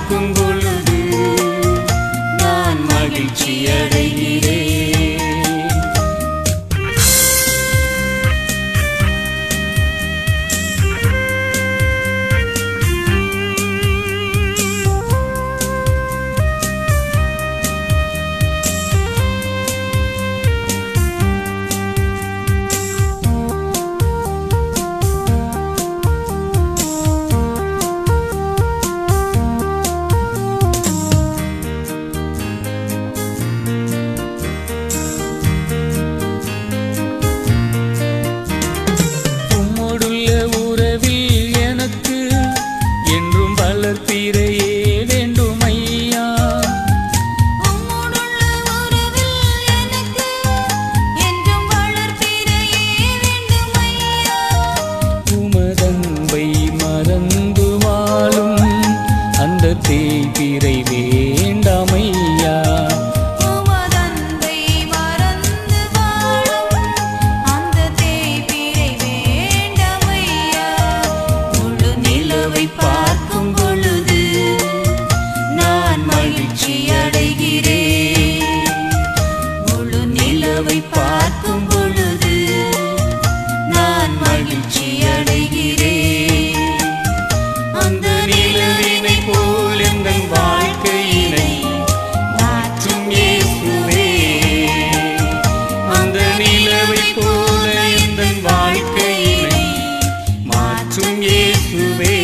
பார்க்கும் பொழுது நான் மகிழ்ச்சி அடைகிறேன் உம்மோடுள்ள உறவில் எனக்கு என்றும் வளர்ப்பிறையே வேண்டும் ஐயா உம்மோடுள்ள உறவில் எனக்கு என்றும் வளர்ப்பிறையே வேண்டும் ஐயா உமதன்பை மறந்து வாழும் அந்த தேய்பிறை வேண்டாம் ஐயா உமதன்பை மறந்து வாழும் அந்த தேய்பிறை வேண்டாமையா முழு நிலவை பார்க்கும் பொழுது நான் மகிழ்ச்சி அடைகிறேன் முழு நிலவை பார்க்கும் பொழுது நான் மகிழ்ச்சி அடைகிறேன் அந்த நிலவினை போல் எங்கள் வாழ்க்கையினை மாற்றும் இயேசுவே அந்த நிலவை போல எங்கள் வாழ்க்கையினை மாற்றும் இயேசுவே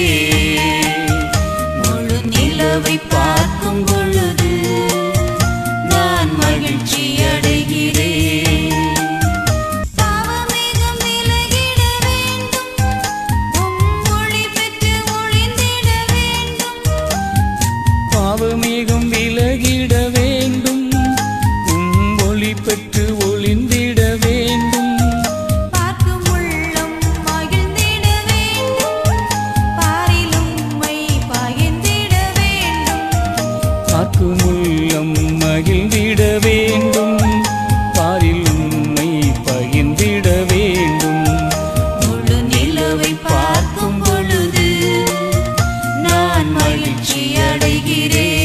முழு நிலவை பார்க்கும் பொழுது நான் மகிழ்ச்சி அடைகிறேன் பாவமேகம் விலகிட வேண்டும் உம் ஒளி பெற்று ஒளிந்திட வேண்டும் பாவமேகம் விலகிட வேண்டும் உம் ஒளி பெற்று ஒளிந்திட வேண்டும் பார்க்கும் உள்ளம் மகிழ்ந்திட வேண்டும் பாரிலும் மை பகிர்ந்திட வேண்டும் காக்கும் உள்ளம் மகிழ்ந்திட வேண்டும் பாரில் உண்மை பகிர்ந்திட வேண்டும் முழு நிலவை பார்க்கும் பொழுது நான் மகிழ்ச்சி அடைகிறேன்